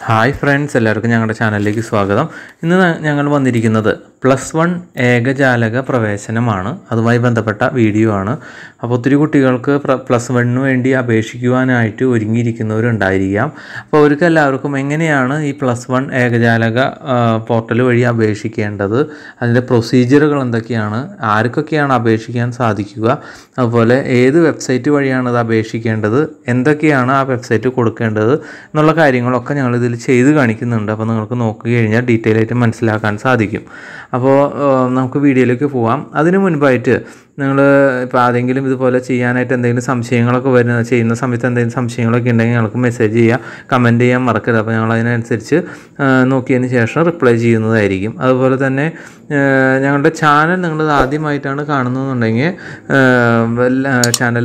hi friends എല്ലാവർക്കും ഞങ്ങളുടെ ചാനലിലേക്ക് സ്വാഗതം ഇന്ന് ന- ഞങ്ങൾ വന്നിരിക്കുന്നത് പ്ലസ് വൺ ഏകജാലക പ്രവേശനമാണ് അതുമായി ബന്ധപ്പെട്ട വീഡിയോ ആണ് അപ്പോൾ ഒത്തിരി കുട്ടികൾക്ക് പ്ര- പ്ലസ് വണ്ണിന് വേണ്ടി അപേക്ഷിക്കുവാനായിട്ട് ഒരുങ്ങിയിരിക്കുന്നവരുണ്ടായിരിക്കാം അപ്പോൾ അവർക്ക് എല്ലാവർക്കും എങ്ങനെയാണ് ഈ പ്ലസ് വൺ ഏകജാലക പോർട്ടൽ വഴി അപേക്ഷിക്കേണ്ടത് അതിൻ്റെ പ്രൊസീജിയറുകൾ എന്തൊക്കെയാണ് ആർക്കൊക്കെയാണ് അപേക്ഷിക്കാൻ സാധിക്കുക അതുപോലെ ഏത് വെബ്സൈറ്റ് വഴിയാണ് ഇത് അപേക്ഷിക്കേണ്ടത് എന്തൊക്കെയാണ് ആ വെബ്സൈറ്റ് കൊടുക്കേണ്ടത് എന്നുള്ള കാര്യങ്ങളൊക്കെ ഞങ്ങൾ ഇതിൽ ചെയ്ത് കാണിക്കുന്നുണ്ട് അപ്പോൾ നിങ്ങൾക്ക് നോക്കി കഴിഞ്ഞാൽ ഡീറ്റെയിൽ ആയിട്ട് മനസ്സിലാക്കാൻ സാധിക്കും അപ്പോൾ ഏഹ്, നമുക്ക് വീഡിയോയിലേക്ക് പോവാം അതിന് മുൻപായിട്ട് നിങ്ങൾ ഇപ്പോൾ ആരെങ്കിലും ഇതുപോലെ ചെയ്യാനായിട്ട് എന്തെങ്കിലും സംശയങ്ങളൊക്കെ വരുന്ന ചെയ്യുന്ന സമയത്ത് എന്തെങ്കിലും സംശയങ്ങളൊക്കെ ഉണ്ടെങ്കിൽ ഞങ്ങൾക്ക് മെസ്സേജ് ചെയ്യുക കമൻറ്റ് ചെയ്യാൻ മറക്കരുത് അപ്പോൾ ഞങ്ങൾ അതിനനുസരിച്ച് ഏഹ്, നോക്കിയതിന് ശേഷം റിപ്ലൈ ചെയ്യുന്നതായിരിക്കും അതുപോലെ തന്നെ ഏഹ്, ഞങ്ങളുടെ ചാനൽ നിങ്ങൾ ആദ്യമായിട്ടാണ് കാണുന്നതെന്നുണ്ടെങ്കിൽ ചാനൽ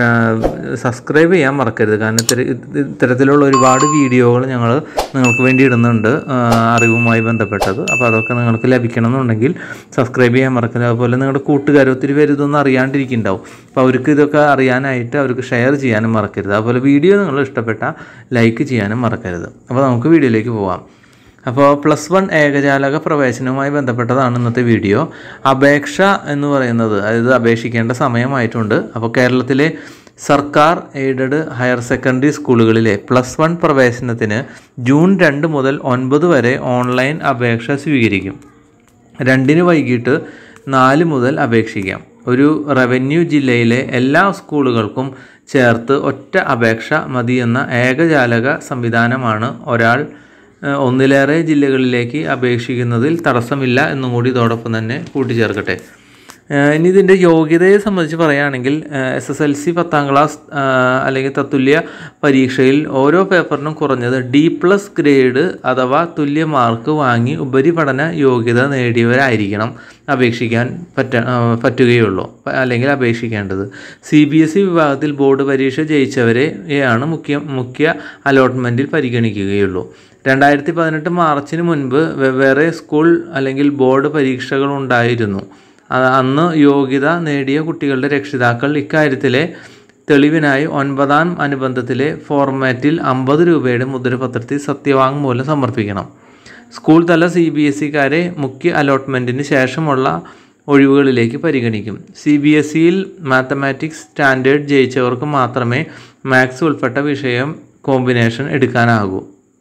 സബ്സ്ക്രൈബ് ചെയ്യാൻ മറക്കരുത് കാരണം ഇത്തര ഇത്തരത്തിലുള്ള ഒരുപാട് വീഡിയോകൾ ഞങ്ങൾ നിങ്ങൾക്ക് വേണ്ടി ഇടുന്നുണ്ട് ആ, അറിവുമായി ബന്ധപ്പെട്ടത് അപ്പോൾ അതൊക്കെ നിങ്ങൾക്ക് ലഭിക്കണമെന്നുണ്ടെങ്കിൽ സബ്സ്ക്രൈബ് ചെയ്യാൻ മറക്കരുത് അതുപോലെ നിങ്ങളുടെ കൂട്ടുകാർ ഒത്തിരി പേര് ഇതൊന്നും അറിയാണ്ടിരിക്കുന്നുണ്ടാവും അപ്പോൾ അവർക്ക് ഇതൊക്കെ അറിയാനായിട്ട് അവർക്ക് ഷെയർ ചെയ്യാനും മറക്കരുത് അതുപോലെ വീഡിയോ നിങ്ങൾ ഇഷ്ടപ്പെട്ട ലൈക്ക് ചെയ്യാനും മറക്കരുത് അപ്പോൾ നമുക്ക് വീഡിയോയിലേക്ക് പോവാം അപ്പോൾ പ്ലസ് വൺ ഏകജാലക പ്രവേശനവുമായി ബന്ധപ്പെട്ടതാണ് ഇന്നത്തെ വീഡിയോ അപേക്ഷ എന്ന് പറയുന്നത് അതായത് അപേക്ഷിക്കേണ്ട സമയമായിട്ടുണ്ട് അപ്പോൾ കേരളത്തിലെ സർക്കാർ എയ്ഡഡ് ഹയർ സെക്കൻഡറി സ്കൂളുകളിലെ പ്ലസ് വൺ പ്രവേശനത്തിന് ജൂൺ രണ്ട് മുതൽ ഒൻപത് വരെ ഓൺലൈൻ അപേക്ഷ സ്വീകരിക്കും രണ്ടിന് വൈകിട്ട് നാല് മുതൽ അപേക്ഷിക്കാം ഒരു റവന്യൂ ജില്ലയിലെ എല്ലാ സ്കൂളുകൾക്കും ചേർത്ത് ഒറ്റ അപേക്ഷ മതിയെന്ന ഏകജാലക സംവിധാനമാണ് ഒരാൾ ഏഹ്, ഒന്നിലേറെ ജില്ലകളിലേക്ക് അപേക്ഷിക്കുന്നതിൽ തടസ്സമില്ല എന്നും കൂടി ഇതോടൊപ്പം തന്നെ കൂട്ടിച്ചേർക്കട്ടെ ഏഹ്, ഇനി ഇതിൻ്റെ യോഗ്യതയെ സംബന്ധിച്ച് പറയുകയാണെങ്കിൽ എസ് എസ് എൽ സി പത്താം ക്ലാസ് ആഹ്, അല്ലെങ്കിൽ തത്തുല്യ പരീക്ഷയിൽ ഓരോ പേപ്പറിനും കുറഞ്ഞത് ഡി പ്ലസ് ഗ്രേഡ് അഥവാ തുല്യ മാർക്ക് വാങ്ങി ഉപരിപഠന യോഗ്യത നേടിയവരായിരിക്കണം അപേക്ഷിക്കാൻ പറ്റ ആഹ്, പറ്റുകയുള്ളൂ പ- അല്ലെങ്കിൽ അപേക്ഷിക്കേണ്ടത് സി ബി എസ് ഇ വിഭാഗത്തിൽ ബോർഡ് പരീക്ഷ ജയിച്ചവരെയാണ് മുഖ്യ മുഖ്യ അലോട്ട്മെൻറ്റിൽ പരിഗണിക്കുകയുള്ളൂ രണ്ടായിരത്തി പതിനെട്ട് മാർച്ചിന് മുൻപ് വെവ്വേറെ സ്കൂൾ അല്ലെങ്കിൽ ബോർഡ് പരീക്ഷകൾ ഉണ്ടായിരുന്നു അ- അന്ന് യോഗ്യത നേടിയ കുട്ടികളുടെ രക്ഷിതാക്കൾ ഇക്കാര്യത്തിലെ തെളിവിനായി ഒൻപതാം അനുബന്ധത്തിലെ ഫോർമാറ്റിൽ അമ്പത് രൂപയുടെ മുദ്രപത്രത്തിൽ സത്യവാങ്മൂലം സമർപ്പിക്കണം സ്കൂൾ തല സി ബി എസ് ഇക്കാരെ മുഖ്യ അലോട്ട്മെൻറ്റിന് ശേഷമുള്ള ഒഴിവുകളിലേക്ക് പരിഗണിക്കും സി ബി എസ് ഇയിൽ മാത്തമാറ്റിക്സ് സ്റ്റാൻഡേർഡ് ജയിച്ചവർക്ക് മാത്രമേ മാത്സ് ഉൾപ്പെട്ട വിഷയം കോമ്പിനേഷൻ എടുക്കാനാകൂ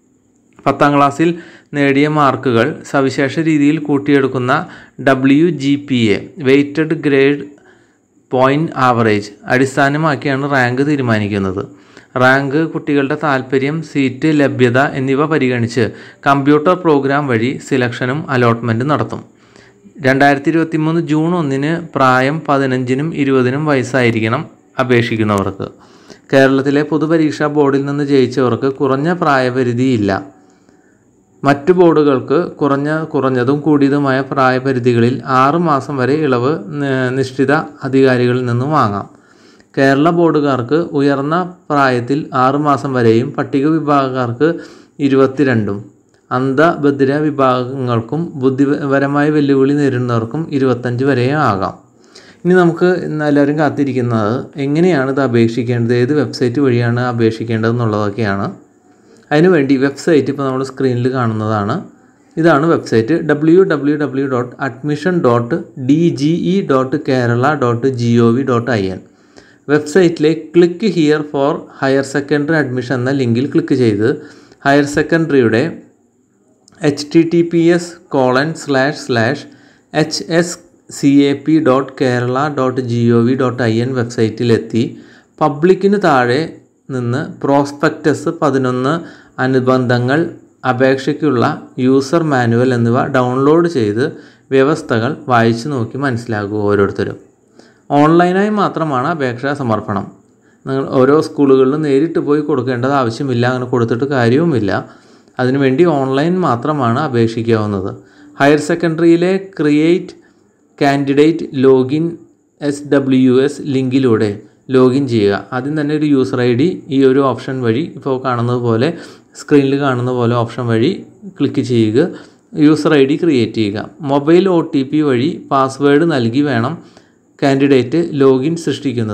പത്താം ക്ലാസ്സിൽ നേടിയ മാർക്കുകൾ സവിശേഷ രീതിയിൽ കൂട്ടിയെടുക്കുന്ന W G P A weighted grade point average അടിസ്ഥാനമാക്കിയാണ് റാങ്ക് തീരുമാനിക്കുന്നത് റാങ്ക് കുട്ടികളുടെ താൽപ്പര്യം സീറ്റ് ലഭ്യത എന്നിവ പരിഗണിച്ച് കമ്പ്യൂട്ടർ പ്രോഗ്രാം വഴി സിലക്ഷനും അലോട്ട്മെൻറ്റ് നടത്തും രണ്ടായിരത്തി ഇരുപത്തി മൂന്ന് ജൂൺ ഒന്നിന് പ്രായം പതിനഞ്ചിനും ഇരുപതിനും വയസ്സായിരിക്കണം അപേക്ഷിക്കുന്നവർക്ക് കേരളത്തിലെ പൊതുപരീക്ഷാ ബോർഡിൽ നിന്ന് ജയിച്ചവർക്ക് കുറഞ്ഞ പ്രായപരിധിയില്ല മറ്റു ബോർഡുകൾക്ക് കുറഞ്ഞ കുറഞ്ഞതും കൂടിയതുമായ പ്രായപരിധികളിൽ ആറ് മാസം വരെ ഇളവ് നി- നിശ്ചിത അധികാരികളിൽ നിന്നും വാങ്ങാം കേരള ബോർഡുകാർക്ക് ഉയർന്ന പ്രായത്തിൽ ആറ് മാസം വരെയും പട്ടിക വിഭാഗക്കാർക്ക് ഇരുപത്തിരണ്ടും അന്ധബധിര വിഭാഗങ്ങൾക്കും ബുദ്ധിപരമായ വെല്ലുവിളി നേരിടുന്നവർക്കും ഇരുപത്തഞ്ച് വരെയും ആകാം ഇനി നമുക്ക് ഇന്ന് എല്ലാവരും കാത്തിരിക്കുന്നത് എങ്ങനെയാണ് ഇത് അപേക്ഷിക്കേണ്ടത് ഏത് വെബ്സൈറ്റ് വഴിയാണ് അപേക്ഷിക്കേണ്ടത് എന്നുള്ളതൊക്കെയാണ് അതിനുവേണ്ടി വെബ്സൈറ്റ് ഇപ്പോൾ നമ്മൾ സ്ക്രീനിൽ കാണുന്നതാണ് ഇതാണ് website W W W dot admission dot D G E dot Kerala dot G O V dot I N വെബ്സൈറ്റിലെ click here for higher secondary admission എന്ന ലിങ്കിൽ ക്ലിക്ക് ചെയ്ത് ഹയർ സെക്കൻഡറിയുടെ H T T P S colon slash slash H S C A P dot Kerala dot G O V dot I N വെബ്സൈറ്റിലെത്തി പബ്ലിക്കിന് താഴെ നിന്ന് prospectus പതിനൊന്ന് അനുബന്ധങ്ങൾ അപേക്ഷയ്ക്കുള്ള യൂസർ മാനുവൽ എന്നിവ ഡൗൺലോഡ് ചെയ്ത് വ്യവസ്ഥകൾ വായിച്ചു നോക്കി മനസ്സിലാക്കുക ഓരോരുത്തരും ഓൺലൈനായി മാത്രമാണ് അപേക്ഷാ സമർപ്പണം നിങ്ങൾ ഓരോ സ്കൂളുകളിലും നേരിട്ട് പോയി കൊടുക്കേണ്ടത് ആവശ്യമില്ല അങ്ങനെ കൊടുത്തിട്ട് കാര്യവുമില്ല അതിനുവേണ്ടി ഓൺലൈൻ മാത്രമാണ് അപേക്ഷിക്കാവുന്നത് ഹയർ സെക്കൻഡറിയിലെ create candidate login S W S ലിങ്കിലൂടെ ലോഗിൻ ചെയ്യുക ആദ്യം തന്നെ ഒരു യൂസർ ഐ ഡി ഈ ഒരു ഓപ്ഷൻ വഴി ഇപ്പോൾ കാണുന്നത് പോലെ സ്ക്രീനിൽ കാണുന്ന പോലെ ഓപ്ഷൻ വഴി ക്ലിക്ക് ചെയ്യുക യൂസർ ഐ ഡി ക്രിയേറ്റ് ചെയ്യുക മൊബൈൽ ഒ ടി പി വഴി പാസ്വേഡ് നൽകി വേണം കാൻഡിഡേറ്റ് ലോഗിൻ സൃഷ്ടിക്കുന്നത്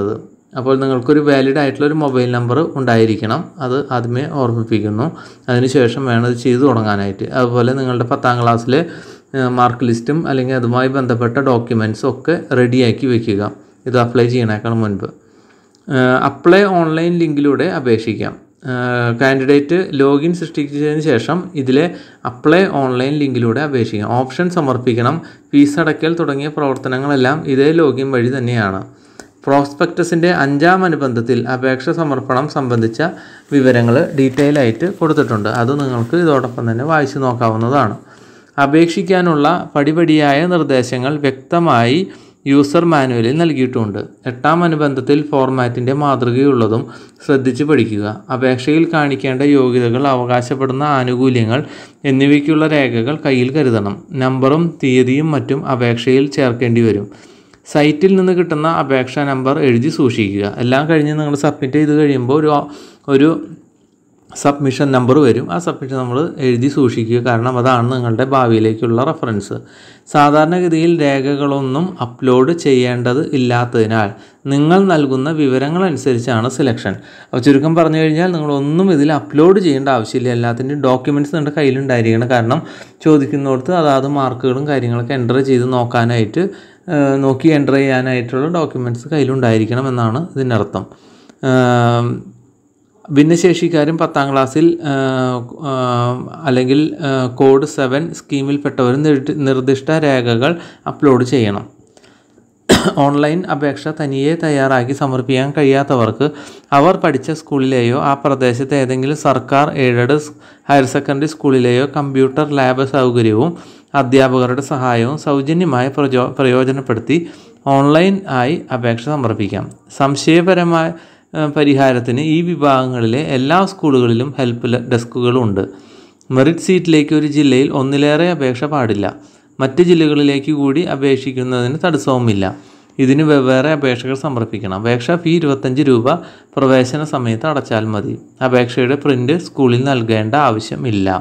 അപ്പോൾ നിങ്ങൾക്കൊരു വാലിഡ് ആയിട്ടുള്ള ഒരു മൊബൈൽ നമ്പർ ഉണ്ടായിരിക്കണം അത് ആദ്യമേ ഓർമ്മിപ്പിക്കുന്നു അതിനുശേഷം വേണം ഇത് ചെയ്തു തുടങ്ങാനായിട്ട് അതുപോലെ നിങ്ങളുടെ പത്താം ക്ലാസ്സിലെ മാർക്ക് ലിസ്റ്റും അല്ലെങ്കിൽ അതുമായി ബന്ധപ്പെട്ട ഡോക്യുമെൻറ്റ്സും ഒക്കെ റെഡിയാക്കി വെക്കുക ഇത് അപ്ലൈ ചെയ്യണേക്കാൾ മുൻപ് അപ്ലൈ ഓൺലൈൻ ലിങ്കിലൂടെ അപേക്ഷിക്കാം കാൻഡിഡേറ്റ് ലോഗിൻ സൃഷ്ടിച്ചതിന് ശേഷം ഇതിലെ അപ്ലൈ ഓൺലൈൻ ലിങ്കിലൂടെ അപേക്ഷിക്കാം ഓപ്ഷൻ സമർപ്പിക്കണം ഫീസ് അടയ്ക്കൽ തുടങ്ങിയ പ്രവർത്തനങ്ങളെല്ലാം ഇതേ ലോഗിൻ വഴി തന്നെയാണ് പ്രോസ്പെക്ടസിൻ്റെ അഞ്ചാം അനുബന്ധത്തിൽ അപേക്ഷ സമർപ്പണം സംബന്ധിച്ച വിവരങ്ങൾ ഡീറ്റെയിൽ ആയിട്ട് കൊടുത്തിട്ടുണ്ട് അത് നിങ്ങൾക്ക് ഇതോടൊപ്പം തന്നെ വായിച്ചു നോക്കാവുന്നതാണ് അപേക്ഷിക്കാനുള്ള പടിപടിയായ നിർദ്ദേശങ്ങൾ വ്യക്തമായി യൂസർ മാനുവലിൽ നൽകിയിട്ടുണ്ട് എട്ടാം അനുബന്ധത്തിൽ ഫോർമാറ്റിൻ്റെ മാതൃകയുള്ളതും ശ്രദ്ധിച്ച് പഠിക്കുക അപേക്ഷയിൽ കാണിക്കേണ്ട യോഗ്യതകൾ അവകാശപ്പെടുന്ന ആനുകൂല്യങ്ങൾ എന്നിവയ്ക്കുള്ള രേഖകൾ കയ്യിൽ കരുതണം നമ്പറും തീയതിയും മറ്റും അപേക്ഷയിൽ ചേർക്കേണ്ടി വരും സൈറ്റിൽ നിന്ന് കിട്ടുന്ന അപേക്ഷാ നമ്പർ എഴുതി സൂക്ഷിക്കുക എല്ലാം കഴിഞ്ഞ് നിങ്ങൾ സബ്മിറ്റ് ചെയ്ത് കഴിയുമ്പോൾ ഒരു ഒരു സബ്മിഷൻ നമ്പർ വരും ആ സബ്മിഷൻ നമ്മൾ എഴുതി സൂക്ഷിക്കുക കാരണം അതാണ് നിങ്ങളുടെ ഭാവിയിലേക്കുള്ള റെഫറൻസ് സാധാരണഗതിയിൽ രേഖകളൊന്നും അപ്ലോഡ് ചെയ്യേണ്ടത് ഇല്ലാത്തതിനാൽ നിങ്ങൾ നൽകുന്ന വിവരങ്ങളനുസരിച്ചാണ് സെലക്ഷൻ അപ്പോൾ ചുരുക്കം പറഞ്ഞു കഴിഞ്ഞാൽ നിങ്ങളൊന്നും ഇതിൽ അപ്ലോഡ് ചെയ്യേണ്ട ആവശ്യമില്ല എല്ലാത്തിൻ്റെയും ഡോക്യുമെൻറ്റ്സ് നിങ്ങളുടെ കയ്യിലുണ്ടായിരിക്കണം കാരണം ചോദിക്കുന്നിടത്ത് അതാത് മാർക്കുകളും കാര്യങ്ങളൊക്കെ എൻ്റർ ചെയ്ത് നോക്കാനായിട്ട് നോക്കി എൻ്റർ ചെയ്യാനായിട്ടുള്ള ഡോക്യുമെൻറ്റ്സ് കയ്യിലുണ്ടായിരിക്കണം എന്നാണ് ഇതിൻ്റെ അർത്ഥം ഭിന്നശേഷിക്കാരും പത്താം ക്ലാസ്സിൽ അല്ലെങ്കിൽ കോഡ് സെവൻ സ്കീമിൽപ്പെട്ടവരും നിർദ്ദിഷ്ട രേഖകൾ അപ്ലോഡ് ചെയ്യണം ഓൺലൈൻ അപേക്ഷ തനിയെ തയ്യാറാക്കി സമർപ്പിക്കാൻ കഴിയാത്തവർക്ക് അവർ പഠിച്ച സ്കൂളിലെയോ ആ പ്രദേശത്തെ ഏതെങ്കിലും സർക്കാർ എയ്ഡഡ് ഹയർ സെക്കൻഡറി സ്കൂളിലെയോ കമ്പ്യൂട്ടർ ലാബ് സൗകര്യവും അധ്യാപകരുടെ സഹായവും സൗജന്യമായി പ്രചോ പ്രയോജനപ്പെടുത്തി ഓൺലൈൻ ആയി അപേക്ഷ സമർപ്പിക്കാം സംശയപരമായ പരിഹാരത്തിന് ഈ വിഭാഗങ്ങളിലെ എല്ലാ സ്കൂളുകളിലും ഹെൽപ്പ് ഡെസ്കുകളുണ്ട് മെറിറ്റ് സീറ്റിലേക്ക് ഒരു ജില്ലയിൽ ഒന്നിലേറെ അപേക്ഷ പാടില്ല മറ്റ് ജില്ലകളിലേക്ക് കൂടി അപേക്ഷിക്കുന്നതിന് തടസ്സവുമില്ല ഇതിന് വെവ്വേറെ അപേക്ഷകൾ സമർപ്പിക്കണം അപേക്ഷ ഫീ ഇരുപത്തഞ്ച് രൂപ പ്രവേശന സമയത്ത് അടച്ചാൽ മതി അപേക്ഷയുടെ പ്രിൻ്റ് സ്കൂളിൽ നൽകേണ്ട ആവശ്യമില്ല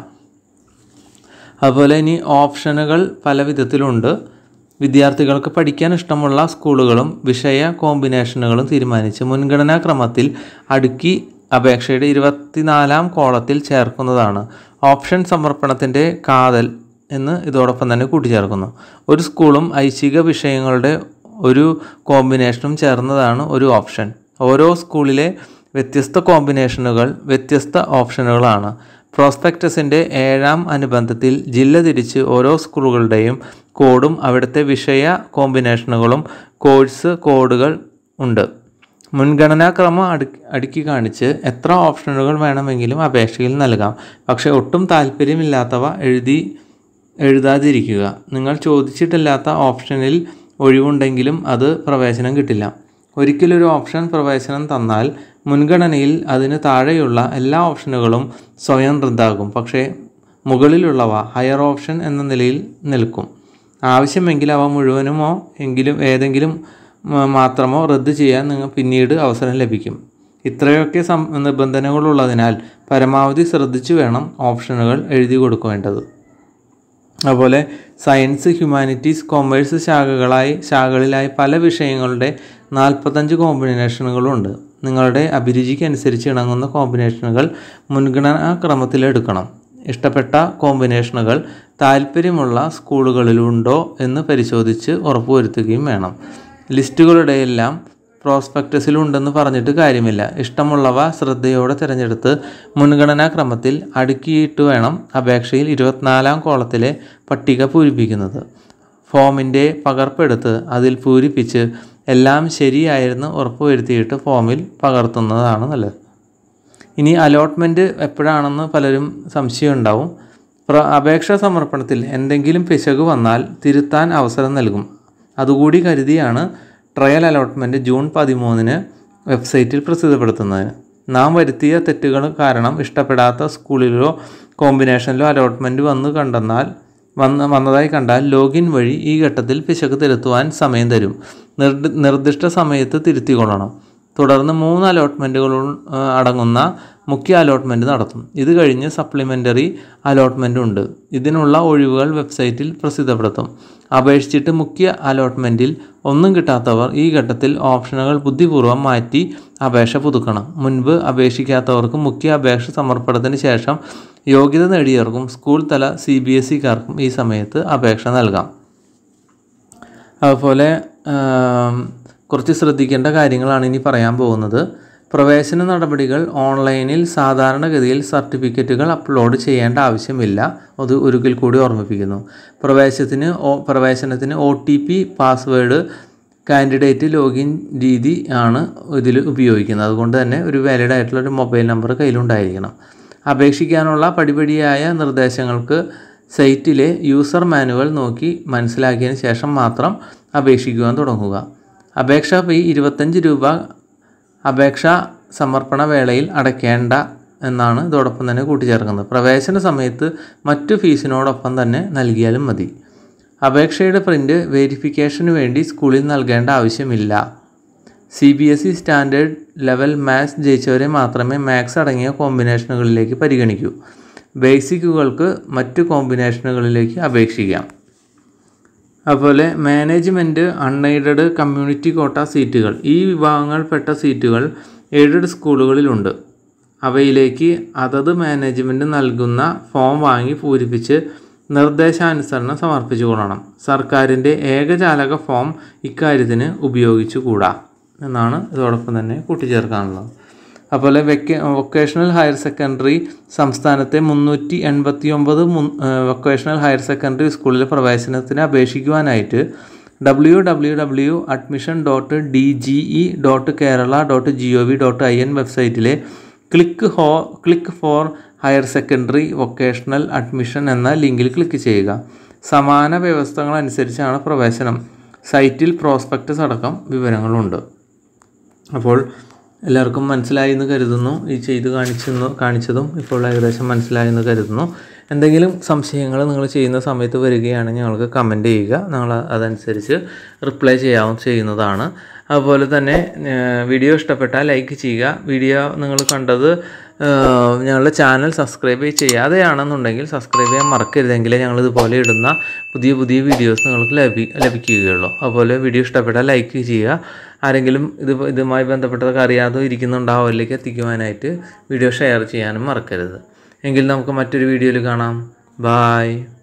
അതുപോലെ ഇനി ഓപ്ഷനുകൾ പല വിധത്തിലുണ്ട് വിദ്യാർത്ഥികൾക്ക് പഠിക്കാൻ ഇഷ്ടമുള്ള സ്കൂളുകളും വിഷയ കോമ്പിനേഷനുകളും തീരുമാനിച്ച് മുൻഗണനാ ക്രമത്തിൽ അടുക്കി അപേക്ഷയുടെ ഇരുപത്തിനാലാം കോളത്തിൽ ചേർക്കുന്നതാണ് ഓപ്ഷൻ സമർപ്പണത്തിൻ്റെ കാതൽ എന്ന് ഇതോടൊപ്പം തന്നെ കൂട്ടിച്ചേർക്കുന്നു ഒരു സ്കൂളും ഐച്ഛിക വിഷയങ്ങളുടെ ഒരു കോമ്പിനേഷനും ചേർന്നതാണ് ഒരു ഓപ്ഷൻ ഓരോ സ്കൂളിലെ വ്യത്യസ്ത കോമ്പിനേഷനുകൾ വ്യത്യസ്ത ഓപ്ഷനുകളാണ് പ്രോസ്പെക്ടസിൻ്റെ ഏഴാം അനുബന്ധത്തിൽ ജില്ല തിരിച്ച് ഓരോ സ്കൂളുകളുടെയും കോഡും അവിടുത്തെ വിഷയ കോമ്പിനേഷനുകളും കോഴ്സ് കോഡുകൾ ഉണ്ട് മുൻഗണനാക്രമം അടുക്കി അടുക്കി കാണിച്ച് എത്ര ഓപ്ഷനുകൾ വേണമെങ്കിലും അപേക്ഷയിൽ നൽകാം പക്ഷേ ഒട്ടും താല്പര്യമില്ലാത്തവ എഴുതി എഴുതാതിരിക്കുക നിങ്ങൾ ചോദിച്ചിട്ടില്ലാത്ത ഓപ്ഷനിൽ ഒഴിവുണ്ടെങ്കിലും അത് പ്രവേശനം കിട്ടില്ല ഒരിക്കലൊരു ഓപ്ഷൻ പ്രവേശനം തന്നാൽ മുൻഗണനയിൽ അതിന് താഴെയുള്ള എല്ലാ ഓപ്ഷനുകളും സ്വയം റദ്ദാകും പക്ഷേ മുകളിലുള്ളവ ഹയർ ഓപ്ഷൻ എന്ന നിലയിൽ നിൽക്കും ആവശ്യമെങ്കിൽ അവ മുഴുവനുമോ എങ്കിലും ഏതെങ്കിലും മാത്രമോ റദ്ദ് ചെയ്യാൻ നിങ്ങൾ പിന്നീട് അവസരം ലഭിക്കും ഇത്രയൊക്കെ സം നിബന്ധനകളുള്ളതിനാൽ പരമാവധി ശ്രദ്ധിച്ചു വേണം ഓപ്ഷനുകൾ എഴുതി കൊടുക്കേണ്ടത് അതുപോലെ സയൻസ് ഹ്യൂമാനിറ്റീസ് കൊമേഴ്സ് ശാഖകളായി ശാഖകളിലായി പല വിഷയങ്ങളുടെ നാൽപ്പത്തഞ്ച് കോമ്പിനേഷനുകളുണ്ട് നിങ്ങളുടെ അഭിരുചിക്ക് അനുസരിച്ച് ഇണങ്ങുന്ന കോമ്പിനേഷനുകൾ മുൻഗണനാ ക്രമത്തിലെടുക്കണം ഇഷ്ടപ്പെട്ട കോമ്പിനേഷനുകൾ താല്പര്യമുള്ള സ്കൂളുകളിലുണ്ടോ എന്ന് പരിശോധിച്ച് ഉറപ്പുവരുത്തുകയും വേണം ലിസ്റ്റുകളുടെയെല്ലാം പ്രോസ്പെക്ടസിലുണ്ടെന്ന് പറഞ്ഞിട്ട് കാര്യമില്ല ഇഷ്ടമുള്ളവ ശ്രദ്ധയോടെ തിരഞ്ഞെടുത്ത് മുൻഗണനാ ക്രമത്തിൽ അടുക്കിയിട്ട് വേണം അപേക്ഷയിൽ ഇരുപത്തിനാലാം കോളത്തിലെ പട്ടിക പൂരിപ്പിക്കുന്നത് ഫോമിൻ്റെ പകർപ്പെടുത്ത് അതിൽ പൂരിപ്പിച്ച് എല്ലാം ശരിയായിരുന്നു ഉറപ്പുവരുത്തിയിട്ട് ഫോമിൽ പകർത്തുന്നതാണ് നല്ലത് ഇനി അലോട്ട്മെൻറ്റ് എപ്പോഴാണെന്ന് പലരും സംശയം ഉണ്ടാവും പ്ര അപേക്ഷാ സമർപ്പണത്തിൽ എന്തെങ്കിലും പിശക് വന്നാൽ തിരുത്താൻ അവസരം നൽകും അതുകൂടി കരുതിയാണ് ട്രയൽ അലോട്ട്മെൻറ്റ് ജൂൺ പതിമൂന്നിന് വെബ്സൈറ്റിൽ പ്രസിദ്ധപ്പെടുത്തുന്നതിന് നാം വരുത്തിയ തെറ്റുകൾ കാരണം ഇഷ്ടപ്പെടാത്ത സ്കൂളിലോ കോമ്പിനേഷനിലോ അലോട്ട്മെൻറ്റ് വന്ന് കണ്ടെന്നാൽ വന്ന് വന്നതായി കണ്ടാൽ ലോഗിൻ വഴി ഈ ഘട്ടത്തിൽ പിശക് തിരുത്തുവാൻ സമയം തരും നിർദ്ദ നിർദ്ദിഷ്ട സമയത്ത് തിരുത്തിക്കൊള്ളണം തുടർന്ന് മൂന്ന് അലോട്ട്മെൻറ്റുകൾ അടങ്ങുന്ന മുഖ്യ അലോട്ട്മെൻറ്റ് നടത്തും ഇത് കഴിഞ്ഞ് സപ്ലിമെൻ്ററി അലോട്ട്മെൻ്റ് ഉണ്ട് ഇതിനുള്ള ഒഴിവുകൾ വെബ്സൈറ്റിൽ പ്രസിദ്ധപ്പെടുത്തും അപേക്ഷിച്ചിട്ട് മുഖ്യ അലോട്ട്മെൻറ്റിൽ ഒന്നും കിട്ടാത്തവർ ഈ ഘട്ടത്തിൽ ഓപ്ഷനുകൾ ബുദ്ധിപൂർവ്വം മാറ്റി അപേക്ഷ പുതുക്കണം മുൻപ് അപേക്ഷിക്കാത്തവർക്ക് മുഖ്യ അപേക്ഷ സമർപ്പണത്തിന് ശേഷം യോഗ്യത നേടിയവർക്കും സ്കൂൾ തല സി ബി എസ് ഇക്കാർക്കും ഈ സമയത്ത് അപേക്ഷ നൽകാം അതുപോലെ ആം, കുറച്ച് ശ്രദ്ധിക്കേണ്ട കാര്യങ്ങളാണ് ഇനി പറയാൻ പോകുന്നത് പ്രവേശന നടപടികൾ ഓൺലൈനിൽ സാധാരണഗതിയിൽ സർട്ടിഫിക്കറ്റുകൾ അപ്ലോഡ് ചെയ്യേണ്ട ആവശ്യമില്ല അത് ഒരിക്കൽ കൂടി ഓർമ്മിപ്പിക്കുന്നു പ്രവേശനത്തിന് ഓ- പ്രവേശനത്തിന് O T P password candidate login രീതി ആണ് ഇതിൽ ഉപയോഗിക്കുന്നത് അതുകൊണ്ട് തന്നെ ഒരു വാലിഡ് ആയിട്ടുള്ള ഒരു മൊബൈൽ നമ്പർ കയ്യിലുണ്ടായിരിക്കണം അപേക്ഷിക്കാനുള്ള പടിപടിയായ നിർദ്ദേശങ്ങൾക്ക് സൈറ്റിലെ യൂസർ മാനുവൽ നോക്കി മനസ്സിലാക്കിയതിന് ശേഷം മാത്രം അപേക്ഷിക്കുവാൻ തുടങ്ങുക അപേക്ഷാ ഫീ ഇരുപത്തഞ്ച് രൂപ അപേക്ഷ സമർപ്പണ വേളയിൽ അടയ്ക്കേണ്ട എന്നാണ് ഇതോടൊപ്പം തന്നെ കൂട്ടിച്ചേർക്കുന്നത് പ്രവേശന സമയത്ത് മറ്റു ഫീസിനോടൊപ്പം തന്നെ നൽകിയാലും മതി അപേക്ഷയുടെ പ്രിൻ്റ് വെരിഫിക്കേഷന് വേണ്ടി സ്കൂളിൽ നൽകേണ്ട ആവശ്യമില്ല C B S E standard level maths ജയിച്ചവരെ മാത്രമേ മാത്സ് അടങ്ങിയ കോമ്പിനേഷനുകളിലേക്ക് പരിഗണിക്കൂ ബേസിക്കുകൾക്ക് മറ്റു കോമ്പിനേഷനുകളിലേക്ക് അപേക്ഷിക്കാം അതുപോലെ മാനേജ്മെൻറ്റ് അൺഎയ്ഡഡ് കമ്മ്യൂണിറ്റി കോട്ട സീറ്റുകൾ ഈ വിഭാഗങ്ങളിൽപ്പെട്ട സീറ്റുകൾ എയ്ഡഡ് സ്കൂളുകളിലുണ്ട് അവയിലേക്ക് അതത് മാനേജ്മെൻറ്റ് നൽകുന്ന ഫോം വാങ്ങി പൂരിപ്പിച്ച് നിർദ്ദേശാനുസരണം സമർപ്പിച്ചു കൊള്ളണം സർക്കാരിൻ്റെ ഏകജാലക ഫോം ഇക്കാര്യത്തിന് ഉപയോഗിച്ചുകൂടാ എന്നാണ് ഇതോടൊപ്പം തന്നെ കൂട്ടിച്ചേർക്കാനുള്ളത് അതുപോലെ വെക്ക വൊക്കേഷണൽ ഹയർ സെക്കൻഡറി സംസ്ഥാനത്തെ മുന്നൂറ്റി എൺപത്തി ഒമ്പത് വൊക്കേഷണൽ ഹയർ സെക്കൻഡറി സ്കൂളിലെ പ്രവേശനത്തിന് അപേക്ഷിക്കുവാനായിട്ട് W W W admission dot D G E dot Kerala dot G O V dot I N വെബ്സൈറ്റിലെ ക്ലിക്ക് ഹോ click for higher secondary vocational admission എന്ന ലിങ്കിൽ ക്ലിക്ക് ചെയ്യുക സമാന വ്യവസ്ഥകൾ അനുസരിച്ചാണ് പ്രവേശനം സൈറ്റിൽ പ്രോസ്പെക്ടസ് അടക്കം വിവരങ്ങളുണ്ട് അപ്പോൾ എല്ലാവർക്കും മനസ്സിലായി എന്ന് കരുതുന്നു ഈ ചെയ്ത് കാണിച്ചെന്ന് കാണിച്ചതും ഇപ്പോൾ ഏകദേശം മനസ്സിലായി എന്ന് കരുതുന്നു എന്തെങ്കിലും സംശയങ്ങൾ നിങ്ങൾ ചെയ്യുന്ന സമയത്ത് വരികയാണെങ്കിൽ ഞങ്ങൾക്ക് കമൻറ്റ് ചെയ്യുക ഞങ്ങൾ അതനുസരിച്ച് റിപ്ലൈ ചെയ്യാവും ചെയ്യുന്നതാണ് അതുപോലെ തന്നെ ഏഹ്, വീഡിയോ ഇഷ്ടപ്പെട്ടാൽ ലൈക്ക് ചെയ്യുക വീഡിയോ നിങ്ങൾ കണ്ടത് ഏഹ്, ഞങ്ങളുടെ ചാനൽ സബ്സ്ക്രൈബ് ചെയ്യാതെയാണെന്നുണ്ടെങ്കിൽ സബ്സ്ക്രൈബ് ചെയ്യാൻ മറക്കരുതെങ്കിലേ ഞങ്ങൾ ഇതുപോലെ ഇടുന്ന പുതിയ പുതിയ വീഡിയോസ് നിങ്ങൾക്ക് ലഭി ലഭിക്കുകയുള്ളൂ അതുപോലെ വീഡിയോ ഇഷ്ടപ്പെട്ടാൽ ലൈക്ക് ചെയ്യുക ആരെങ്കിലും ഇത് ഇതുമായി ബന്ധപ്പെട്ടതൊക്കെ അറിയാതെ ഇരിക്കുന്നുണ്ടാവും അവരിലേക്ക് എത്തിക്കുവാനായിട്ട് വീഡിയോ ഷെയർ ചെയ്യാനും മറക്കരുത് എങ്കിൽ നമുക്ക് മറ്റൊരു വീഡിയോയിൽ കാണാം ബായ്